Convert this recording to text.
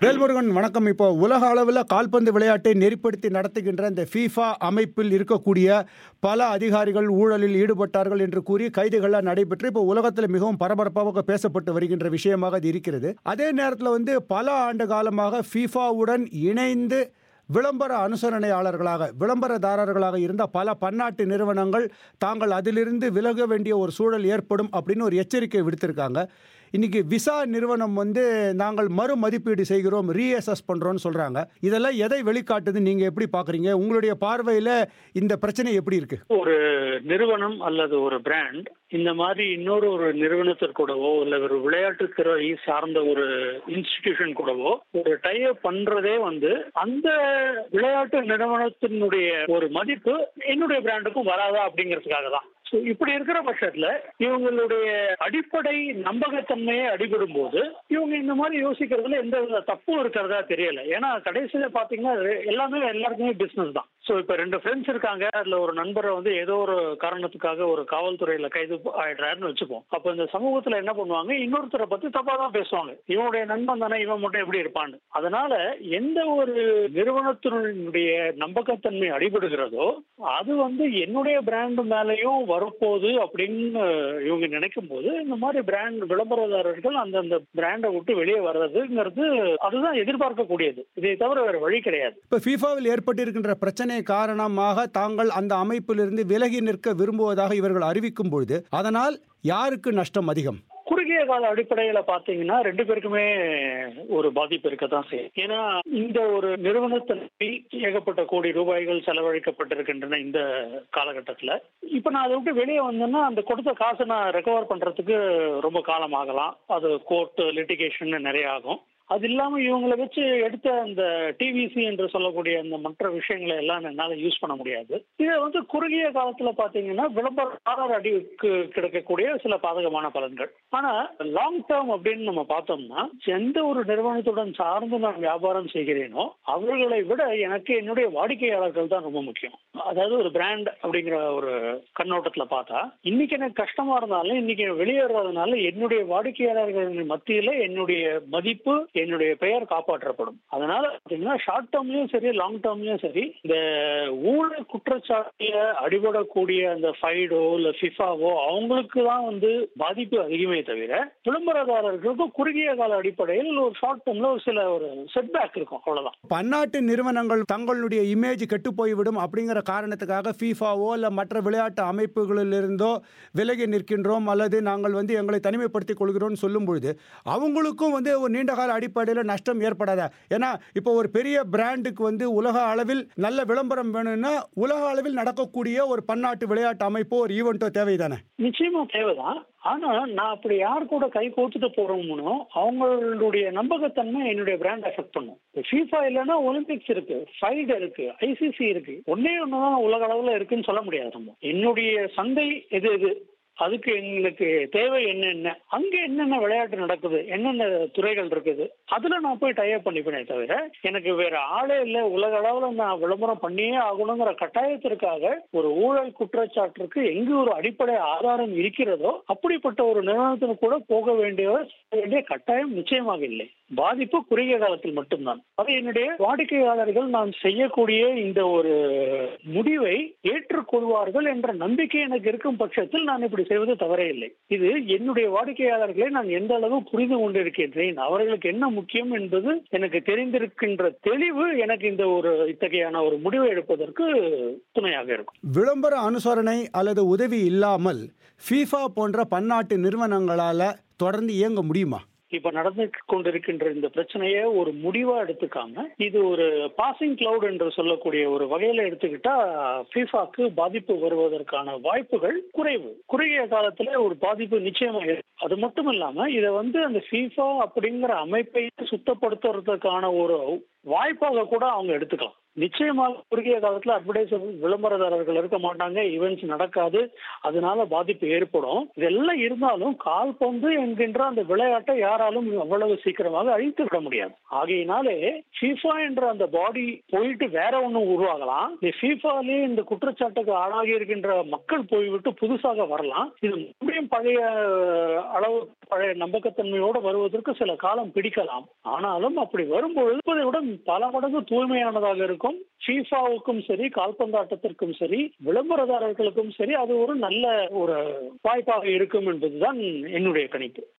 வேல்முருகன் வணக்கம் இப்போ உலக அளவில் கால்பந்து விளையாட்டை நெறிப்படுத்தி நடத்துகின்ற இந்த ஃபீஃபா அமைப்பில் இருக்கக்கூடிய பல அதிகாரிகள் ஊழலில் ஈடுபட்டார்கள் என்று கூறி கைதுகள்லாம் நடைபெற்று இப்போ உலகத்தில் மிகவும் பரபரப்பாக பேசப்பட்டு வருகின்ற விஷயமாக அது இருக்கிறது அதே நேரத்தில் வந்து பல ஆண்டு காலமாக ஃபீஃபாவுடன் இணைந்து விளம்பர அனுசரணையாளர்களாக விளம்பரதாரர்களாக இருந்த பல பன்னாட்டு நிறுவனங்கள் தாங்கள் அதிலிருந்து விலக வேண்டிய ஒரு சூழல் ஏற்படும் அப்படின்னு ஒரு எச்சரிக்கை விடுத்திருக்காங்க இன்னைக்கு விசா நிறுவனம் வந்து நாங்கள் மறு மதிப்பீடு செய்கிறோம் ரீஅசஸ் பண்றோம்னு சொல்றாங்க இதெல்லாம் எதை வெளிக்காட்டுது நீங்க எப்படி பாக்குறீங்க உங்களுடைய பார்வையில இந்த பிரச்சனை எப்படி இருக்கு ஒரு நிறுவனம் அல்லது ஒரு பிராண்ட் இந்த மாதிரி இன்னொரு ஒரு நிறுவனத்திற்கூடவோ இல்ல ஒரு விளையாட்டு துறை சார்ந்த ஒரு இன்ஸ்டிடியூஷன் கூடவோ ஒரு டைப் பண்றதே வந்து அந்த விளையாட்டு நிறுவனத்தினுடைய ஒரு மதிப்பு என்னுடைய பிராண்டுக்கும் வராதா அப்படிங்கிறதுக்காக தான் ஸோ இப்படி இருக்கிற பட்சத்துல இவங்களுடைய அடிப்படை நம்பகத்தன்மையை அடிபடும் போது இவங்க இந்த மாதிரி யோசிக்கிறதுல எந்த வித தப்பும் இருக்கிறதா தெரியல ஏன்னா கடைசியில பாத்தீங்கன்னா ரெ- எல்லாமே எல்லாருக்குமே பிசினஸ் தான் ஸோ இப்போ ரெண்டு ஃப்ரெண்ட்ஸ் இருக்காங்க அதுல ஒரு நண்பரை வந்து ஏதோ ஒரு காரணத்துக்காக ஒரு காவல்துறையில கைது ஆயிடுறாருன்னு வச்சுப்போம் அப்போ இந்த சமூகத்துல என்ன பண்ணுவாங்க இன்னொருத்தரை பத்தி தப்பா தான் பேசுவாங்க இவனுடைய நண்பன் தானே இவன் மட்டும் எப்படி இருப்பான்னு அதனால எந்த ஒரு நிறுவனத்தினுடைய நம்பகத்தன்மை அடிபடுகிறதோ அது வந்து என்னுடைய பிராண்ட் மேலேயும் வரப்போகுது அப்படின்னு இவங்க நினைக்கும் போது இந்த மாதிரி பிராண்ட் விளம்பரதாரர்கள் அந்தந்த பிராண்டை விட்டு வெளியே வர்றதுங்கிறது அதுதான் எதிர்பார்க்கக்கூடியது இதை தவிர வேற வழி கிடையாது இப்போ ஃபீஃபாவில் ஏற்பட்டிருக்கின்ற பிரச்சனை காரணமாக தாங்கள் அந்த அமைப்பிலிருந்து விலகி நிற்க விரும்புவதாக இவர்கள் அறிவிக்கும் பொழுது அதனால் யாருக்கு நஷ்டம் அதிகம் குறுகிய கால அடிப்படையில பாத்தீங்கன்னா ரெண்டு பேருக்குமே ஒரு பாதிப்பு இருக்கத்தான் செய்யும் ஏன்னா இந்த ஒரு நிறுவனத்தில் ஏகப்பட்ட கோடி ரூபாய்கள் செலவழிக்கப்பட்டிருக்கின்றன இந்த காலகட்டத்துல இப்ப நான் அதை விட்டு வெளியே வந்தேன்னா அந்த கொடுத்த காசை நான் ரெக்கவர் பண்றதுக்கு ரொம்ப காலம் ஆகலாம் அது கோர்ட் லிட்டிகேஷன் நிறைய ஆகும் அது இல்லாம இவங்களை வச்சு எடுத்த அந்த டிவிசி என்று சொல்லக்கூடிய அந்த மற்ற விஷயங்களை எல்லாம் என்னால யூஸ் பண்ண முடியாது இதை வந்து குறுகிய காலத்துல பாத்தீங்கன்னா விளம்பர அடிக்கு கிடைக்கக்கூடிய சில பாதகமான பலன்கள் ஆனா லாங் டேர்ம் அப்படின்னு நம்ம பார்த்தோம்னா எந்த ஒரு நிறுவனத்துடன் சார்ந்து நான் வியாபாரம் செய்கிறேனோ அவர்களை விட எனக்கு என்னுடைய வாடிக்கையாளர்கள் தான் ரொம்ப முக்கியம் அதாவது ஒரு பிராண்ட் அப்படிங்கிற ஒரு கண்ணோட்டத்துல பார்த்தா இன்னைக்கு எனக்கு கஷ்டமா இருந்தாலும் இன்னைக்கு வெளியேறதுனால என்னுடைய வாடிக்கையாளர்கள் மத்தியில என்னுடைய மதிப்பு என்னுடைய பெயர் காப்பாற்றப்படும் அதனால பாத்தீங்கன்னா ஷார்ட் டேர்ம்லயும் சரி லாங் டேர்ம்லயும் சரி இந்த ஊழல் குற்றச்சாட்டுல அடிபடக்கூடிய அந்த ஃபைடோ இல்ல ஃபிஃபாவோ அவங்களுக்கு தான் வந்து பாதிப்பு அதிகமே தவிர விளம்பரதாரர்களுக்கு குறுகிய கால அடிப்படையில் ஒரு ஷார்ட் டேர்ம்ல ஒரு சில ஒரு செட்பேக் இருக்கும் அவ்வளவுதான் பன்னாட்டு நிறுவனங்கள் தங்களுடைய இமேஜ் கெட்டு போய்விடும் அப்படிங்கிற காரணத்துக்காக ஃபீஃபாவோ இல்லை மற்ற விளையாட்டு அமைப்புகளிலிருந்தோ விலகி நிற்கின்றோம் அல்லது நாங்கள் வந்து எங்களை தனிமைப்படுத்திக் கொள்கிறோம்னு சொல்லும் பொழுது அவங்களுக்கும் வந்து ஒரு நீண்ட கால அடிப்படையில் நஷ்டம் ஏற்படாதா ஏன்னா இப்போ ஒரு பெரிய பிராண்டுக்கு வந்து உலக அளவில் நல்ல விளம்பரம் வேணும்னா உலக அளவில் நடக்கக்கூடிய ஒரு பன்னாட்டு விளையாட்டு அமைப்போ ஒரு ஈவெண்ட்டோ தேவைதானே நிச்சயமா தேவைதான் ஆனா நான் அப்படி யார் கூட கை கோத்துட்டு போறோம்னோ அவங்களுடைய நம்பகத்தன்மை என்னுடைய பிராண்ட் அஃபெக்ட் பண்ணும் ஃபீஃபா இல்லைன்னா ஒலிம்பிக்ஸ் இருக்கு ஃபைட் இருக்கு ஐசிசி இருக்கு ஒன்னே ஒண்ணுதான் உலக அளவுல இருக்குன்னு சொல்ல முடியாது நம்ம என்னுடைய சந்தை எது எது அதுக்கு எங்களுக்கு தேவை என்னென்ன அங்க என்னென்ன விளையாட்டு நடக்குது என்னென்ன துறைகள் இருக்குது அதுல நான் போய் டைப் பண்ணிப்பேனே தவிர எனக்கு வேற ஆளே இல்லை உலக அளவுல நான் விளம்பரம் பண்ணியே ஆகணுங்கிற கட்டாயத்திற்காக ஒரு ஊழல் குற்றச்சாட்டிற்கு எங்கு ஒரு அடிப்படை ஆதாரம் இருக்கிறதோ அப்படிப்பட்ட ஒரு நிறுவனத்திற்கு கூட போக வேண்டிய வேண்டிய கட்டாயம் நிச்சயமாக இல்லை பாதிப்பு குறுகிய காலத்தில் மட்டும்தான் அது என்னுடைய வாடிக்கையாளர்கள் நான் செய்யக்கூடிய இந்த ஒரு முடிவை ஏற்றுக்கொள்வார்கள் என்ற நம்பிக்கை எனக்கு இருக்கும் பட்சத்தில் நான் இப்படி செய்வது தவறே இல்லை இது என்னுடைய வாடிக்கையாளர்களை நான் எந்த அளவு புரிந்து கொண்டிருக்கின்றேன் அவர்களுக்கு என்ன முக்கியம் என்பது எனக்கு தெரிந்திருக்கின்ற தெளிவு எனக்கு இந்த ஒரு இத்தகையான ஒரு முடிவை எடுப்பதற்கு துணையாக இருக்கும் விளம்பர அனுசரணை அல்லது உதவி இல்லாமல் ஃபீஃபா போன்ற பன்னாட்டு நிறுவனங்களால தொடர்ந்து இயங்க முடியுமா இப்ப நடந்து கொண்டிருக்கின்ற இந்த பிரச்சனையை ஒரு முடிவா எடுத்துக்காம இது ஒரு பாசிங் கிளவுட் என்று சொல்லக்கூடிய ஒரு வகையில எடுத்துக்கிட்டா ஃபீஃபாக்கு பாதிப்பு வருவதற்கான வாய்ப்புகள் குறைவு குறுகிய காலத்துல ஒரு பாதிப்பு நிச்சயமா இருக்கு. அது மட்டும் இல்லாம இதை வந்து அந்த ஃபீஃபா அப்படிங்கிற அமைப்பை சுத்தப்படுத்துறதுக்கான ஒரு வாய்ப்பாக கூட அவங்க எடுத்துக்கலாம் நிச்சயமாக குறுகிய காலத்துல அட்வர்டைஸ் விளம்பரதாரர்கள் இருக்க மாட்டாங்க ஈவெண்ட்ஸ் நடக்காது அதனால பாதிப்பு ஏற்படும் இதெல்லாம் இருந்தாலும் கால்பந்து என்கின்ற அந்த விளையாட்டை யாராலும் அவ்வளவு சீக்கிரமாக அழித்து விட முடியாது ஆகையினாலே FIFA என்ற அந்த பாடி போயிட்டு வேற ஒண்ணும் உருவாகலாம் இந்த ஃபீஃபாலே இந்த குற்றச்சாட்டுக்கு ஆளாகி இருக்கின்ற மக்கள் போய்விட்டு புதுசாக வரலாம் இது மறுபடியும் பழைய அளவு பழைய நம்பகத்தன்மையோடு வருவதற்கு சில காலம் பிடிக்கலாம் ஆனாலும் அப்படி வரும்பொழுது இருப்பதை விட பல மடங்கு தூய்மையானதாக இருக்கும் ஃபீஃபாவுக்கும் சரி கால்பந்தாட்டத்திற்கும் சரி விளம்பரதாரர்களுக்கும் சரி அது ஒரு நல்ல ஒரு வாய்ப்பாக இருக்கும் என்பதுதான் என்னுடைய கணிப்பு